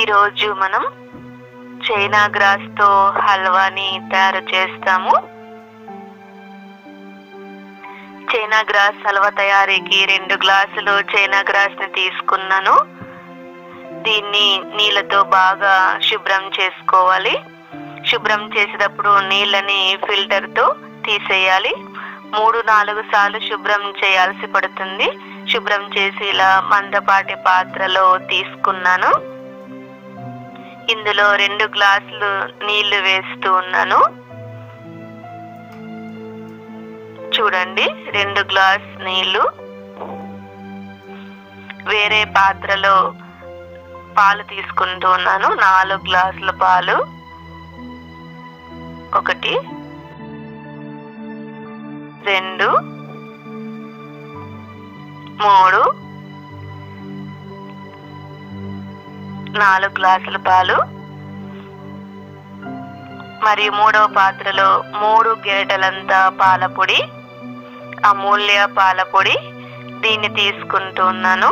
ఈరోజు మనం China grass తో హల్వాని తయారు చేస్తాము చైనా గ్రాస్ హల్వా తయారీకి రెండు గ్లాసులు చైనా గ్రాస్ ని తీసుకున్నాను దీన్ని నీళ్ళతో బాగా శుభ్రం చేసుకోవాలి శుభ్రం చేసేటప్పుడు నీళ్ళని ఫిల్టర్ తో తీసేయాలి మూడు నాలుగు సార్లు శుభ్రం చేయాల్సి పడుతుంది శుభ్రం చేసి ఇలా మందపాటి పాత్రలో తీసుకున్నాను ఇందులో రెండు గ్లాసులు నీళ్లు వేస్తూ ఉన్నాను చూడండి రెండు గ్లాస్ నీళ్లు వేరే పాత్రలో పాలు తీసుకుంటూ ఉన్నాను నాలుగు గ్లాసుల పాలు ఒకటి రెండు మూడు నాలుగు గ్లాసుల పాలు మరియు మూడవ పాత్రలో మూడు గెరటలంత పాల పొడి అమూల్య పాల పొడి దీన్ని తీసుకుంటూ ఉన్నాను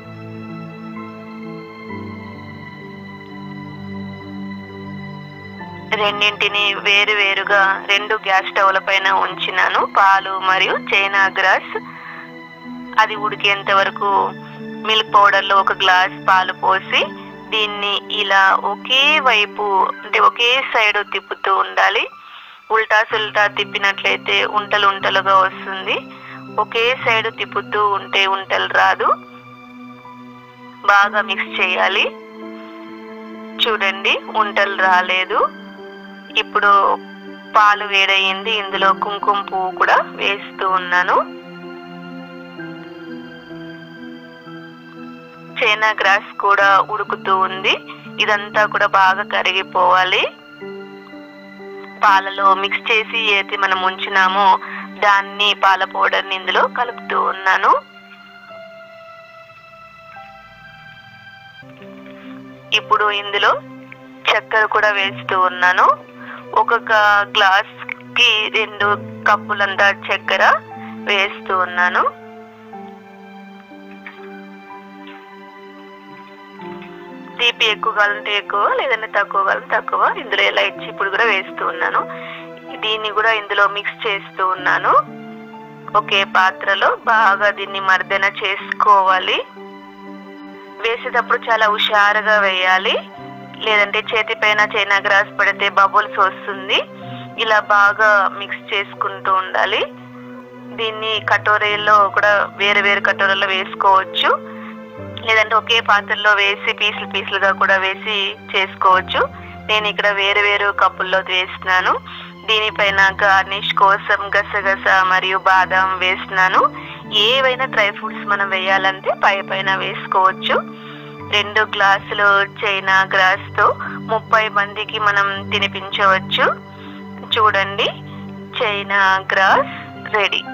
రెండింటిని వేరు వేరుగా రెండు గ్యాస్ స్టవ్ల పైన ఉంచినాను పాలు మరియు చైనా గ్రాస్ అది ఉడికేంత వరకు మిల్క్ పౌడర్ లో ఒక గ్లాస్ పాలు పోసి దీన్ని ఇలా ఒకే వైపు అంటే ఒకే సైడ్ తిప్పుతూ ఉండాలి ఉల్టా సుల్టా తిప్పినట్లయితే ఉంటలు ఉంటలుగా వస్తుంది ఒకే సైడ్ తిప్పుతూ ఉంటే ఉంటలు రాదు బాగా మిక్స్ చేయాలి చూడండి ఉంటలు రాలేదు ఇప్పుడు పాలు వేడయింది ఇందులో కుంకుమ పువ్వు కూడా వేస్తూ ఉన్నాను చైనా గ్రాస్ కూడా ఉడుకుతూ ఉంది ఇదంతా కూడా బాగా కరిగిపోవాలి పాలలో మిక్స్ చేసి ఏది మనం ఉంచినామో దాన్ని పాల పౌడర్ని ఇందులో కలుపుతూ ఉన్నాను ఇప్పుడు ఇందులో చక్కెర కూడా వేస్తూ ఉన్నాను ఒక్కొక్క గ్లాస్ కి రెండు కప్పులంతా చక్కెర వేస్తూ ఉన్నాను తీపి ఎక్కువ కావాలంటే ఎక్కువ లేదంటే తక్కువ కావాలంటే తక్కువ ఇందులో ఇలా ఇచ్చి ఇప్పుడు కూడా వేస్తూ ఉన్నాను దీన్ని కూడా ఇందులో మిక్స్ చేస్తూ ఉన్నాను ఒకే పాత్రలో బాగా దీన్ని మర్దన చేసుకోవాలి వేసేటప్పుడు చాలా హుషారుగా వేయాలి లేదంటే చేతి పైన చైనా గ్రాస్ పడితే బబుల్స్ వస్తుంది ఇలా బాగా మిక్స్ చేసుకుంటూ ఉండాలి దీన్ని కటోరీలో కూడా వేరు వేరు కటోరీలో వేసుకోవచ్చు లేదంటే ఒకే పాత్రలో వేసి పీసులు పీసులుగా కూడా వేసి చేసుకోవచ్చు నేను ఇక్కడ వేరు వేరు కప్పుల్లో వేస్తున్నాను దీనిపైన గార్నిష్ కోసం గసగస మరియు బాదం వేస్తున్నాను ఏవైనా డ్రై ఫ్రూట్స్ మనం వేయాలంటే పై పైన వేసుకోవచ్చు రెండు గ్లాసులు చైనా గ్రాస్ తో ముప్పై మందికి మనం తినిపించవచ్చు చూడండి చైనా గ్రాస్ రెడీ